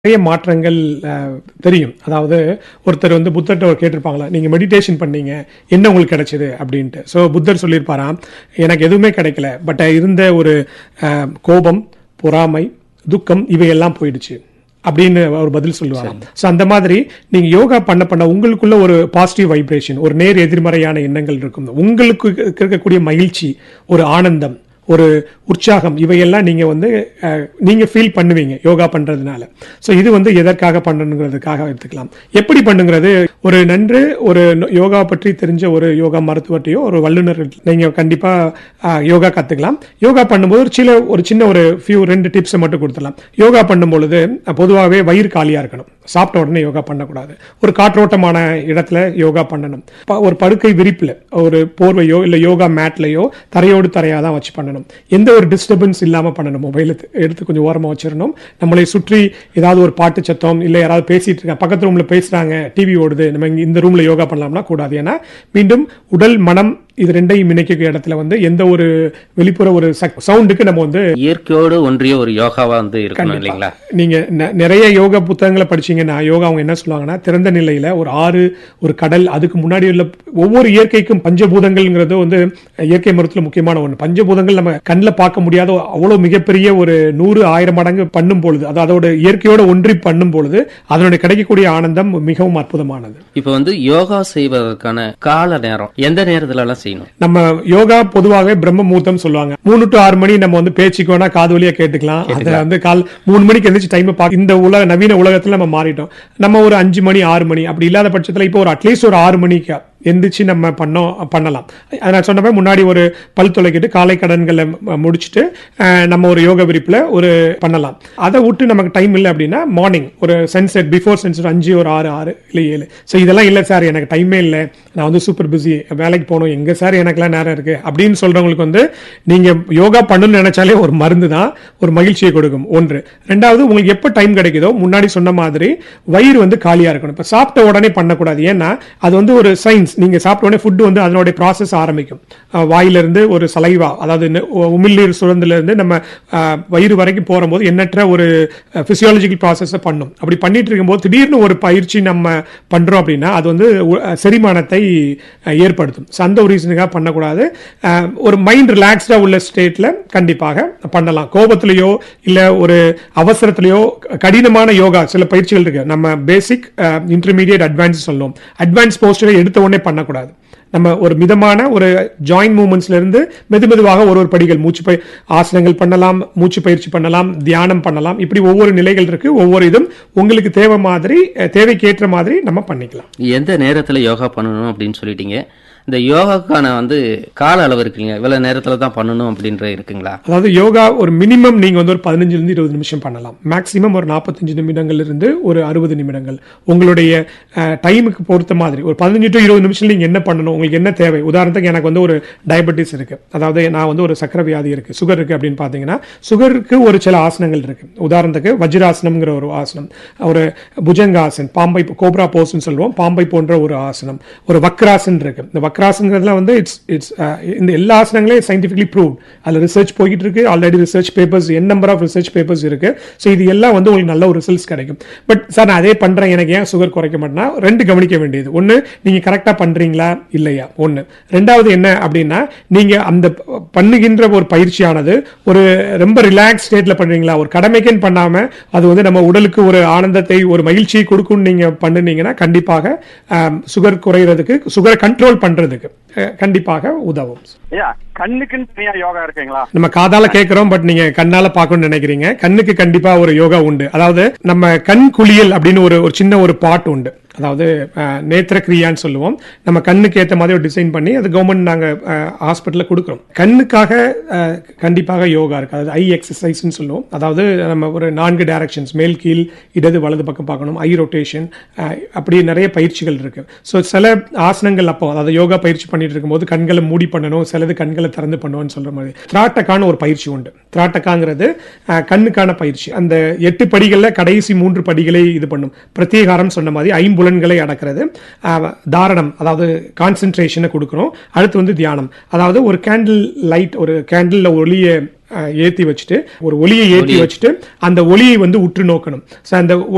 நிறைய மாற்றங்கள் அஹ், தெரியும் அதாவது ஒருத்தர் வந்து புத்தர்கிட்ட ஒரு கேட்டிருப்பாங்களா நீங்க மெடிடேஷன் பண்ணீங்க என்ன உங்களுக்கு கிடைச்சது அப்படின்ட்டு ஸோ புத்தர் சொல்லியிருப்பாராம் எனக்கு எதுவுமே கிடைக்கல பட் இருந்த ஒரு அஹ், கோபம் பொறாமை துக்கம் இவையெல்லாம் போயிடுச்சு அப்படின்னு அவர் பதில் சொல்லுவாங்க ஸோ அந்த மாதிரி நீங்க யோகா பண்ண பண்ண உங்களுக்குள்ள ஒரு பாசிட்டிவ் வைப்ரேஷன் ஒரு நேர் எதிர்மறையான எண்ணங்கள் இருக்கும் உங்களுக்கு இருக்கக்கூடிய மகிழ்ச்சி ஒரு ஆனந்தம் ஒரு உற்சாகம் இவையெல்லாம் நீங்க வந்து அஹ், நீங்க ஃபீல் பண்ணுவீங்க யோகா பண்றதுனால ஸோ இது வந்து எதற்காக பண்ணணுங்கிறதுக்காக எடுத்துக்கலாம் எப்படி பண்ணுங்கிறது ஒரு நன்று ஒரு ந- யோகா பற்றி தெரிஞ்ச ஒரு யோகா மருத்துவர்கிட்டயோ ஒரு வல்லுநர் நீங்க கண்டிப்பா அஹ், யோகா கத்துக்கலாம் யோகா பண்ணும்போது ஒரு சில ஒரு சின்ன ஒரு ஃபியூ ரெண்டு டிப்ஸை மட்டும் கொடுத்துடலாம் யோகா பண்ணும் பொழுது அஹ், பொதுவாகவே வயிறு காலியா இருக்கணும் சாப்பிட்ட உடனே யோகா பண்ணக்கூடாது ஒரு காற்றோட்டமான இடத்துல யோகா பண்ணணும் ப- ஒரு படுக்கை விரிப்புல ஒரு போர்வையோ இல்ல யோகா மேட்லயோ தரையோடு தரையா தான் வச்சு பண்ணணும் எந்த ஒரு டிஸ்டர்பன்ஸ் இல்லாம பண்ணணும் மொபைல் எடுத்து கொஞ்சம் ஓரமா வச்சிடணும் நம்மளை சுற்றி ஏதாவது ஒரு பாட்டு சத்தம் இல்ல யாராவது பேசிட்டு இருக்காங்க பக்கத்து ரூம்ல பேசுறாங்க டிவி ஓடுது நம்ம இங்க இந்த ரூம்ல யோகா பண்ணலாம்னா கூடாது ஏன்னா மீண்டும் உடல் மனம் இது ரெண்டையும் இணைக்க இடத்துல வந்து எந்த ஒரு வெளிப்புற ஒரு சவுண்டுக்கு நம்ம வந்து இயற்கையோடு ஒன்றிய ஒரு யோகாவா வந்து இருக்கணும் இல்லைங்களா நீங்க நெ- நிறைய யோகா புத்தகங்களை படிச்சீங்கன்னா யோகா அவங்க என்ன சொல்லுவாங்கன்னா திறந்த நிலையில ஒரு ஆறு ஒரு கடல் அதுக்கு முன்னாடி உள்ள ஒவ்வொரு இயற்கைக்கும் பஞ்சபூதங்கள்ங்கிறது வந்து இயற்கை மருத்துவத்துல முக்கியமான ஒண்ணு பஞ்சபூதங்கள் நம்ம கண்ணில் பார்க்க முடியாத அவ்வளவு மிகப்பெரிய ஒரு நூறு ஆயிரம் மடங்கு பண்ணும் பொழுது அது அதோட இயற்கையோட ஒன்றி பண்ணும் பொழுது அதனுடைய கிடைக்கக்கூடிய ஆனந்தம் மிகவும் அற்புதமானது இப்ப வந்து யோகா செய்வதற்கான கால நேரம் எந்த நேரத்துல எல்லாம் செய்யணும் நம்ம யோகா பொதுவாகவே பிரம்ம முகூர்த்தம் சொல்லுவாங்க மூணு டு ஆறு மணி நம்ம வந்து பேச்சுக்கு வேணா காது வழியா கேட்டுக்கலாம் அதை வந்து கால் மூணு மணிக்கு எந்திரிச்சு டைம் பார்க்க இந்த உலக நவீன உலகத்துல நம்ம மாறிட்டோம் நம்ம ஒரு அஞ்சு மணி ஆறு மணி அப்படி இல்லாத பட்சத்துல இப்போ ஒரு அட்லீஸ்ட் ஒரு ஆறு மணிக்கு எந்திரிச்சு நம்ம பண்ணோம் பண்ணலாம் அது நான் சொன்னப்ப முன்னாடி ஒரு பல் துளைக்கிட்டு காலை கடன்களை ம- முடிச்சுட்டு அஹ், நம்ம ஒரு யோக விரிப்புல ஒரு பண்ணலாம் அதை விட்டு நமக்கு டைம் இல்லை அப்படின்னா மார்னிங் ஒரு சன்செட் பிஃபோர் சன்செட் அஞ்சு ஒரு ஆறு ஆறு இல்லை ஏழு ஸோ இதெல்லாம் இல்லை சார் எனக்கு டைமே இல்லை நான் வந்து சூப்பர் பிஸி வேலைக்கு போகணும் எங்க சார் எனக்கெல்லாம் நேரம் இருக்கு அப்படின்னு சொல்றவங்களுக்கு வந்து நீங்க யோகா பண்ணணும்னு நினைச்சாலே ஒரு மருந்து தான் ஒரு மகிழ்ச்சியை கொடுக்கும் ஒன்று ரெண்டாவது உங்களுக்கு எப்போ டைம் கிடைக்குதோ முன்னாடி சொன்ன மாதிரி வயிறு வந்து காலியா இருக்கணும் இப்போ சாப்பிட்ட உடனே பண்ணக்கூடாது ஏன்னா அது வந்து ஒரு சயின்ஸ் நீங்க சாப்பிட்ட உடனே ஃபுட் வந்து அதனுடைய ப்ராசஸ் ஆரம்பிக்கும் அஹ் வாயிலிருந்து ஒரு சலைவா அதாவது நெ- உ- உமிழ்நீர் சுரந்துல இருந்து நம்ம அஹ், வயிறு வரைக்கும் போகும்போது எண்ணற்ற ஒரு பிசியாலஜிக்கல் ப்ராசஸை பண்ணும் அப்படி பண்ணிட்டு இருக்கும்போது திடீர்னு ஒரு பயிற்சி நம்ம பண்றோம் அப்படின்னா அது வந்து உ- அஹ், செரிமானத்தை அஹ், ஏற்படுத்தும் So, அந்த ஒரு ரீசனுக்காக பண்ணக்கூடாது அஹ், ஒரு மைண்ட் ரிலாக்ஸ்டா உள்ள ஸ்டேட்ல கண்டிப்பாக பண்ணலாம் கோபத்திலேயோ இல்ல ஒரு அவசரத்திலேயோ க- கடினமான யோகா சில பயிற்சிகள் இருக்கு நம்ம பேசிக் இன்டர்மீடியட் அட்வான்ஸ் சொல்லுவோம் அட்வான்ஸ் போஸ்டரை எடுத்த உடனே பண்ணக்கூடாது நம்ம ஒரு மிதமான ஒரு ஜாயிண்ட் மூமெண்ட்ஸ்ல இருந்து மெது மெதுவாக ஒரு ஒரு படிகள் மூச்சு பய ஆசனங்கள் பண்ணலாம் மூச்சு பயிற்சி பண்ணலாம் தியானம் பண்ணலாம் இப்படி ஒவ்வொரு நிலைகள் இருக்கு ஒவ்வொரு இதும் உங்களுக்கு தேவை மாதிரி அஹ், தேவைக்கேற்ற மாதிரி நம்ம பண்ணிக்கலாம் எந்த நேரத்துல யோகா பண்ணணும் அப்படின்னு சொல்லிட்டீங்க இந்த யோகாக்கான வந்து கால அளவு இருக்குங்க இவ்வளவு நேரத்துல தான் பண்ணணும் அப்படின்ற இருக்குங்களா அதாவது யோகா ஒரு மினிமம் நீங்க வந்து ஒரு பதினஞ்சுல இருந்து இருபது நிமிஷம் பண்ணலாம் மேக்ஸிமம் ஒரு நாற்பத்தஞ்சு நிமிடங்கள்ல இருந்து ஒரு அறுபது நிமிடங்கள் உங்களுடைய டைமுக்கு பொறுத்த மாதிரி ஒரு பதினஞ்சு டு இருபது நிமிஷம் நீங்க என்ன பண்ணணும் உங்களுக்கு என்ன தேவை உதாரணத்துக்கு எனக்கு வந்து ஒரு டயபெட்டிஸ் இருக்கு அதாவது நான் வந்து ஒரு சக்கரை வியாதி இருக்கு சுகர் இருக்கு அப்படின்னு பாத்தீங்கன்னா சுகருக்கு ஒரு சில ஆசனங்கள் இருக்கு உதாரணத்துக்கு வஜ்ராசனம்ங்கிற ஒரு ஆசனம் ஒரு புஜங்காசன் பாம்பை கோப்ரா போஸ்ன்னு சொல்லுவோம் பாம்பை போன்ற ஒரு ஆசனம் ஒரு வக்ராசன் இருக்கு இந்த வக்ராசன்ங்கிறதுல வந்து இட்ஸ் இட்ஸ் இந்த எல்லா ஆசனங்களையும் சயின்டிஃபிக்லி ப்ரூவ் அதில் ரிசர்ச் போய்கிட்டு இருக்கு already research papers n number of research papers இருக்கு ஸோ இது எல்லாம் வந்து உங்களுக்கு நல்ல ஒரு ரிசல்ட்ஸ் கிடைக்கும் பட் சார் நான் அதே பண்றேன் எனக்கு ஏன் சுகர் குறைக்க மாட்டேன்னா ரெண்டு கவனிக்க வேண்டியது ஒன்று நீங்க கரெக்டாக பண்றீங்களா இல்லையா ஒன்று ரெண்டாவது என்ன அப்படின்னா நீங்க அந்த ப- பண்ணுகின்ற ஒரு பயிற்சியானது ஒரு ரொம்ப ரிலாக்ஸ் ஸ்டேட்ல பண்றீங்களா ஒரு கடமைக்குன்னு பண்ணாம அது வந்து நம்ம உடலுக்கு ஒரு ஆனந்தத்தை ஒரு மகிழ்ச்சியை கொடுக்கும்னு நீங்க பண்ணுனீங்கன்னா கண்டிப்பாக சுகர் குறையிறதுக்கு சுகரை கண்ட்ரோல் பண்றதுக்கு அஹ், கண்டிப்பாக உதவும் ஐயா கண்ணுக்குன்னு தனியா யோகா இருக்குங்களா நம்ம காதால கேட்கிறோம் பட் நீங்க கண்ணால பார்க்கணும்னு நினைக்கிறீங்க கண்ணுக்கு கண்டிப்பா ஒரு யோகா உண்டு அதாவது நம்ம கண் குளியல் அப்படின்னு ஒரு ஒரு சின்ன ஒரு பாட் உண்டு அதாவது அஹ், நேத்திர கிரியான்னு சொல்லுவோம் நம்ம கண்ணுக்கு ஏத்த மாதிரி ஒரு டிசைன் பண்ணி அது கவர்மெண்ட் நாங்க ஹாஸ்பிட்டல்ல கொடுக்குறோம் கண்ணுக்காக அஹ், கண்டிப்பாக யோகா இருக்கு அதாவது ஐ எக்ஸசைஸ்னு சொல்லுவோம் அதாவது நம்ம ஒரு நான்கு டைரக்ஷன்ஸ் மேல் கீழ் இடது வலது பக்கம் பார்க்கணும் ஐ ரொட்டேஷன் அப்படி நிறைய பயிற்சிகள் இருக்கு ஸோ சில ஆசனங்கள் அப்போ அதாவது யோகா பயிற்சி பண்ணிட்டு இருக்கும்போது கண்களை மூடி பண்ணணும் சிலது கண்களை திறந்து பண்ணுவோம்னு சொல்ற மாதிரி திராட்டக்கான ஒரு பயிற்சி உண்டு திராட்டக்காங்கிறது அஹ், கண்ணுக்கான பயிற்சி அந்த எட்டு படிகள்ல கடைசி மூன்று படிகளை இது பண்ணும் பிரத்யேகாரம் சொன்ன மாதிரி ஐம்புலன்களை அடக்கிறது அஹ், தாரணம் அதாவது கான்சென்ட்ரேஷனை கொடுக்குறோம் அடுத்து வந்து தியானம் அதாவது ஒரு கேண்டில் லைட் ஒரு கேண்டில்ல ஒளியை அஹ், ஏத்தி வச்சுட்டு ஒரு ஒளியை ஏத்தி வச்சுட்டு அந்த ஒளியை வந்து உற்று நோக்கணும் So, அந்த